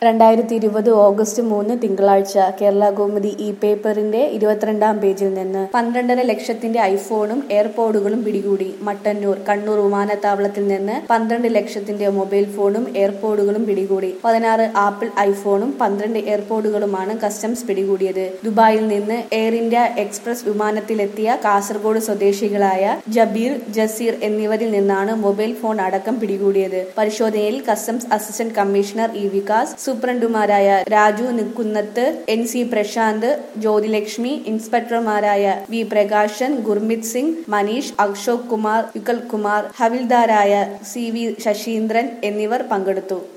രണ്ടായിരത്തി ഇരുപത് ഓഗസ്റ്റ് മൂന്ന് തിങ്കളാഴ്ച കേരള കൗമുദി ഇ പേപ്പറിന്റെ ഇരുപത്തിരണ്ടാം പേജിൽ നിന്ന് പന്ത്രണ്ടര ലക്ഷത്തിന്റെ ഐഫോണും എയർപോഡുകളും പിടികൂടി മട്ടന്നൂർ കണ്ണൂർ വിമാനത്താവളത്തിൽ നിന്ന് പന്ത്രണ്ട് ലക്ഷത്തിന്റെ മൊബൈൽ ഫോണും എയർപോഡുകളും പിടികൂടി പതിനാറ് ആപ്പിൾ ഐഫോണും പന്ത്രണ്ട് എയർപോഡുകളുമാണ് കസ്റ്റംസ് പിടികൂടിയത് ദുബായിൽ നിന്ന് എയർ ഇന്ത്യ എക്സ്പ്രസ് വിമാനത്തിലെത്തിയ കാസർഗോഡ് സ്വദേശികളായ ജബീർ ജസീർ എന്നിവരിൽ നിന്നാണ് മൊബൈൽ ഫോൺ അടക്കം പിടികൂടിയത് പരിശോധനയിൽ customs assistant commissioner E Vikas സൂപ്രണ്ടുമാരായ രാജു നിക്കുന്നത്ത് എൻ സി പ്രശാന്ത് ജ്യോതിലക്ഷ്മി ഇൻസ്പെക്ടർമാരായ വി പ്രകാശൻ ഗുർമിത് സിംഗ് മനീഷ് അശോക് കുമാർ യുഗൽ കുമാർ ഹവിൽദാരായ സി വി ശശീന്ദ്രൻ എന്നിവർ പങ്കെടുത്തു